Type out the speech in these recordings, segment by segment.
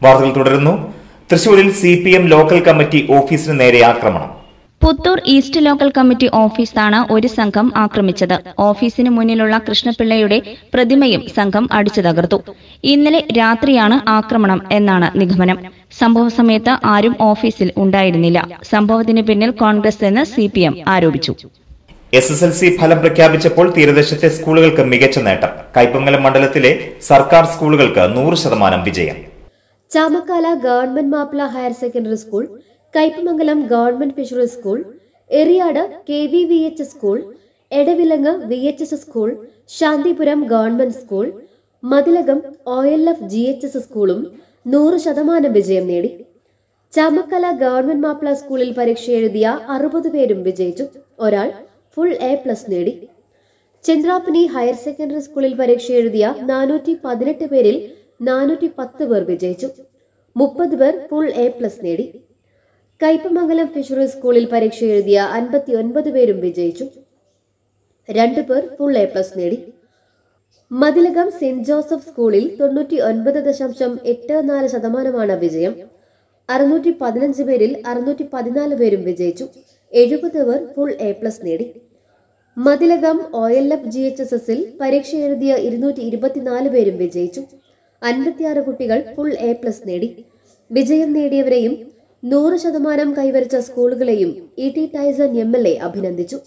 വാർത്തകൾ തുടരുന്നു തൃശൂരിൽ C P M local committee ഓഫീസിന് നേരെ ആക്രമണം പുത്തൂർ ഈസ്റ്റ് ലോക്കൽ കമ്മിറ്റി ഓഫീസാണ് ഒരു സംഘം ആക്രമിച്ചത് ഓഫീസിന് മുന്നിലുള്ള കൃഷ്ണപിള്ളയുടെ പ്രതിമയും സംഘം അടിച്ചു തകർത്തു ഇന്നലെ രാത്രിയാണ് ആക്രമണം എന്നാണ് നിഗമനം സംഭവ സമയത്ത് ആരും ഓഫീസിൽ ഉണ്ടായിരുന്നില്ല സംഭവത്തിന് പിന്നിൽ കോൺഗ്രസ് എന്ന് സി ആരോപിച്ചു എസ് എസ് എൽ സി ഫലം പ്രഖ്യാപിച്ചപ്പോൾ തീരദേശത്തെ സ്കൂളുകൾക്ക് മികച്ച നേട്ടം കൈപ്പമംഗലം മണ്ഡലത്തിലെ സർക്കാർ സ്കൂളുകൾക്ക് നൂറ് ശതമാനം വിജയം Chamakkala government Mappila higher secondary school Kaipamangalam government fishery school Eriyad K V V H school Edavilangu V H S school Santhipuram government school Mathilakam O L F G H S സ്കൂളും നൂറ് ശതമാനം വിജയം നേടി ചാമക്കല ഗവൺമെന്റ് മാപ്പിള സ്കൂളിൽ പരീക്ഷ എഴുതിയ അറുപത് പേരും വിജയിച്ചു ഒരാൾ ഫുൾ എ പ്ലസ് നേടി ചന്ദ്രാപ്പനി ഹയർ സെക്കൻഡറി സ്കൂളിൽ പരീക്ഷ എഴുതിയ നാനൂറ്റി പതിനെട്ട് പേരിൽ നാനൂറ്റി പത്ത് പേർ വിജയിച്ചു മുപ്പത് പേർ ഫുൾ എ പ്ലസ് നേടി കയ്പമംഗലം ഫിഷറി സ്കൂളിൽ പരീക്ഷ എഴുതിയ അൻപത്തി ഒൻപത് പേരും വിജയിച്ചു രണ്ടു പേർ ഫുൾ എ പ്ലസ് നേടി മതിലകം സെന്റ് ജോസഫ് സ്കൂളിൽ തൊണ്ണൂറ്റി ഒൻപത് ദശാംശം എട്ട് നാല് ശതമാനമാണ് വിജയം അറുന്നൂറ്റി പതിനഞ്ച് പേരിൽ അറുന്നൂറ്റി പതിനാല് പേരും വിജയിച്ചു എഴുപത് പേർ ഫുൾ എ പ്ലസ് നേടി Mathilakam O L F G H S എസിൽ പരീക്ഷ എഴുതിയ ഇരുന്നൂറ്റി ഇരുപത്തിനാല് പേരും വിജയിച്ചു അൻപത്തിയാറ് കുട്ടികൾ ഫുൾ എ പ്ലസ് നേടി വിജയം നേടിയവരെയും നൂറ് ശതമാനം കൈവരിച്ച സ്കൂളുകളെയും E T Tyson M L A അഭിനന്ദിച്ചു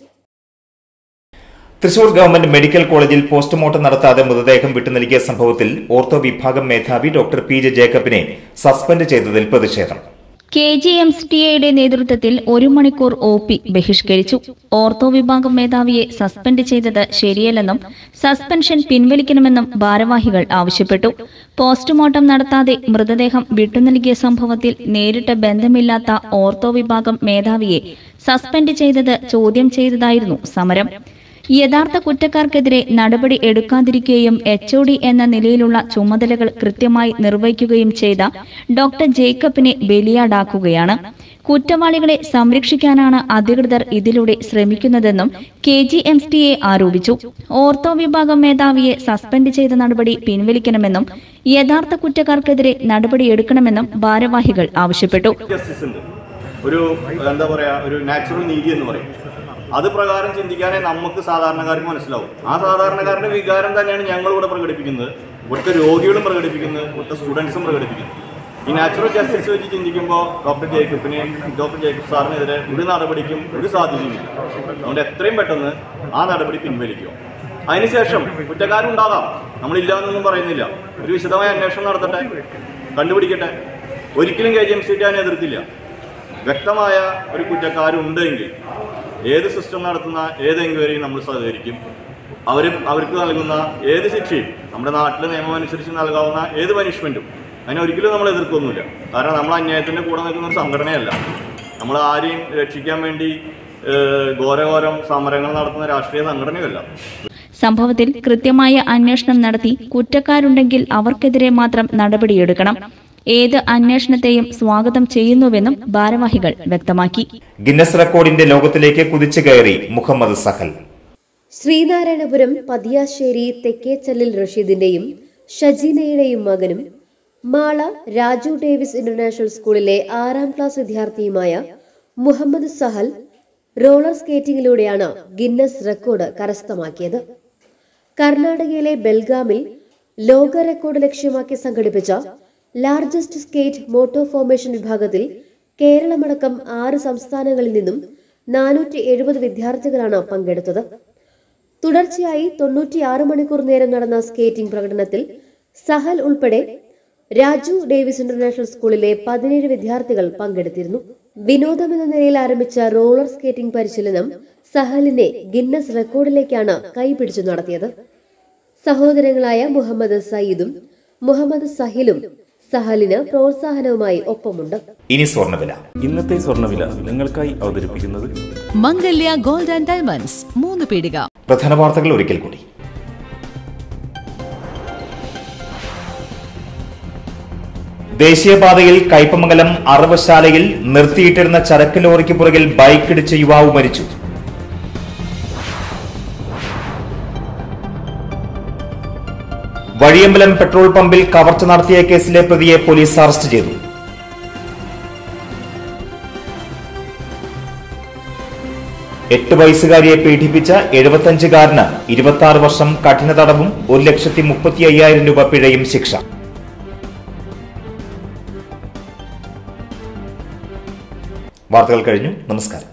തൃശൂർ ഗവൺമെന്റ് മെഡിക്കൽ കോളേജിൽ പോസ്റ്റ്മോർട്ടം നടത്താതെ മൃതദേഹം വിട്ടുനൽകിയ സംഭവത്തിൽ ഓർത്തോ വിഭാഗം മേധാവി ഡോക്ടർ പി ജെ ജേക്കബിനെ സസ്പെൻഡ് ചെയ്തതിൽ പ്രതിഷേധം K G M C T എയുടെ നേതൃത്വത്തിൽ ഒരു മണിക്കൂർ ഒ പി ബഹിഷ്കരിച്ചു ഓർത്തോ വിഭാഗം മേധാവിയെ സസ്പെൻഡ് ചെയ്തത് ശരിയല്ലെന്നും സസ്പെൻഷൻ പിൻവലിക്കണമെന്നും ഭാരവാഹികൾ ആവശ്യപ്പെട്ടു പോസ്റ്റ്മോർട്ടം നടത്താതെ മൃതദേഹം വിട്ടുനൽകിയ സംഭവത്തിൽ നേരിട്ട് ബന്ധമില്ലാത്ത ഓർത്തോ വിഭാഗം മേധാവിയെ സസ്പെൻഡ് ചെയ്തത് ചോദ്യം ചെയ്തതായിരുന്നു സമരം യഥാർത്ഥ കുറ്റക്കാർക്കെതിരെ നടപടി എടുക്കാതിരിക്കുകയും എച്ച് ഒ ഡി എന്ന നിലയിലുള്ള ചുമതലകൾ കൃത്യമായി നിർവഹിക്കുകയും ചെയ്ത ഡോക്ടർ ജേക്കബിനെ ബലിയാടാക്കുകയാണ് കുറ്റവാളികളെ സംരക്ഷിക്കാനാണ് അധികൃതർ ഇതിലൂടെ ശ്രമിക്കുന്നതെന്നും K G M T A ആരോപിച്ചു ഓർത്തോ വിഭാഗം മേധാവിയെ സസ്പെൻഡ് ചെയ്ത നടപടി പിൻവലിക്കണമെന്നും യഥാർത്ഥ കുറ്റക്കാർക്കെതിരെ നടപടിയെടുക്കണമെന്നും ഭാരവാഹികൾ ആവശ്യപ്പെട്ടു ജസ്റ്റിസ് ഉണ്ട് ഒരു എന്താ പറയാ ഒരു നാച്ചുറൽ നീതി എന്ന് പറയും അത് പ്രകാരം ചിന്തിക്കാനേ നമുക്ക് സാധാരണക്കാർക്ക് മനസ്സിലാവും ആ സാധാരണക്കാരന്റെ വികാരം തന്നെയാണ് ഞങ്ങൾ ഇവിടെ പ്രകടിപ്പിക്കുന്നത് ഇവിടുത്തെ രോഗികളും പ്രകടിപ്പിക്കുന്നത് ഇവിടുത്തെ സ്റ്റുഡൻസും പ്രകടിപ്പിക്കുന്നത് ഈ നാച്ചുറൽ ജസ്റ്റിസ് വെച്ച് ചിന്തിക്കുമ്പോൾ ഡോക്ടർ ജേക്കബിനെ ഡോക്ടർ ജേക്കബ് സാറിനെതിരെ ഒരു നടപടിക്കും ഒരു സാധ്യതയുമില്ല അതുകൊണ്ട് എത്രയും പെട്ടെന്ന് ആ നടപടി പിൻവലിക്കുക അതിനുശേഷം കുറ്റക്കാരുണ്ടാകാം നമ്മളില്ല എന്നൊന്നും പറയുന്നില്ല ഒരു വിശദമായ അന്വേഷണം നടത്തട്ടെ കണ്ടുപിടിക്കട്ടെ ഒരിക്കലും K G M C T അതിനെ എതിർത്തില്ല വ്യക്തമായ ഒരു കുറ്റക്കാരുണ്ടെങ്കിൽ ഏത് സിസ്റ്റം നടത്തുന്ന ഏത് എൻക്വയറിയും നമ്മൾ സഹകരിക്കും അവർ അവർക്ക് നൽകുന്ന ഏത് ശിക്ഷയും നമ്മുടെ നാട്ടിലെ നിയമം അനുസരിച്ച് നൽകാവുന്ന ഏത് പനിഷ്മെൻറ്റും അതിനെ ഒരിക്കലും നമ്മൾ എതിർക്കൊന്നുമില്ല കാരണം നമ്മൾ അന്യായത്തിൻ്റെ കൂടെ നിൽക്കുന്ന ഒരു സംഘടനയല്ല നമ്മൾ ആരെയും രക്ഷിക്കാൻ വേണ്ടി ഏഹ്, ഘോരഘോരം സമരങ്ങൾ നടത്തുന്ന രാഷ്ട്രീയ സംഘടനയല്ല സംഭവത്തിൽ കൃത്യമായ അന്വേഷണം നടത്തി കുറ്റക്കാരുണ്ടെങ്കിൽ അവർക്കെതിരെ മാത്രം നടപടിയെടുക്കണം ഏത് അന്വേഷണത്തെയും സ്വാഗതം ചെയ്യുന്നുവെന്നും ഭാരവാഹികൾ വ്യക്തമാക്കി ഗിന്നസ് റെക്കോർഡിന്റെ ലോകത്തിലേക്ക് കുതിച്ചു കയറി മുഹമ്മദ് സഹൽ ശ്രീനാരായണപുരം പതിയാശ്ശേരി തെക്കേച്ചല്ലിൽ റഷീദിന്റെയും ഷജീനയുടെയും മകനും മാള രാജു ഡേവിസ് ഇന്റർനാഷണൽ സ്കൂളിലെ ആറാം ക്ലാസ് വിദ്യാർത്ഥിയുമായ മുഹമ്മദ് സഹൽ റോളർ സ്കേറ്റിംഗിലൂടെയാണ് ഗിന്നസ് റെക്കോർഡ് കരസ്ഥമാക്കിയത് കർണാടകയിലെ ബെൽഗാമിൽ ലോക റെക്കോർഡ് ലക്ഷ്യമാക്കി സംഘടിപ്പിച്ച ലാർജസ്റ്റ് സ്കേറ്റ് മോട്ടോ ഫോർമേഷൻ വിഭാഗത്തിൽ കേരളമടക്കം ആറ് സംസ്ഥാനങ്ങളിൽ നിന്നും നാനൂറ്റി എഴുപത് വിദ്യാർത്ഥികളാണ് പങ്കെടുത്തത് തുടർച്ചയായി തൊണ്ണൂറ്റിയാറ് മണിക്കൂർ നേരം നടന്ന സ്കേറ്റിംഗ് പ്രകടനത്തിൽ സഹൽ ഉൾപ്പെടെ രാജു ഡേവിസ് ഇന്റർനാഷണൽ സ്കൂളിലെ പതിനേഴ് വിദ്യാർത്ഥികൾ പങ്കെടുത്തിരുന്നു വിനോദം എന്ന നിലയിൽ ആരംഭിച്ച റോളർ സ്കേറ്റിംഗ് പരിശീലനം സഹലിനെ ഗിന്നസ് റെക്കോർഡിലേക്കാണ് കൈപിടിച്ചു നടത്തിയത് സഹോദരങ്ങളായ മുഹമ്മദ് സയ്യിദും മുഹമ്മദ് സഹിലും സഹലിന് പ്രോത്സാഹനവുമായി ഒപ്പമുണ്ട് ഇനി സ്വർണ്ണവില ഇന്നത്തെ സ്വർണ്ണവില നിങ്ങൾക്കായി അവതരിപ്പിക്കുന്നത് മംഗല്യ ഗോൾഡ് ആൻഡ് ഡയമണ്ട്സ് മൂന്ന് പീടിക പ്രധാന വാർത്തകൾ ഒരിക്കൽ കൂടി ദേശീയപാതയിൽ കയ്പമംഗലം അറവശാലയിൽ നിർത്തിയിട്ടിരുന്ന ചരക്ക് ലോറിക്ക് പുറകിൽ ബൈക്കിടിച്ച് യുവാവ് മരിച്ചു വഴിയമ്പലം പെട്രോൾ പമ്പിൽ കവർച്ച നടത്തിയ കേസിലെ പ്രതിയെ പോലീസ് അറസ്റ്റ് ചെയ്തു എട്ട് വയസ്സുകാരിയെ പീഡിപ്പിച്ച എഴുപത്തഞ്ചുകാരന് ഇരുപത്തി ആറ് വർഷം കഠിന തടവും ഒരു ലക്ഷത്തി മുപ്പത്തി അയ്യായിരം രൂപ പിഴയും ശിക്ഷ വാർത്തകൾ കഴിഞ്ഞു നമസ്കാരം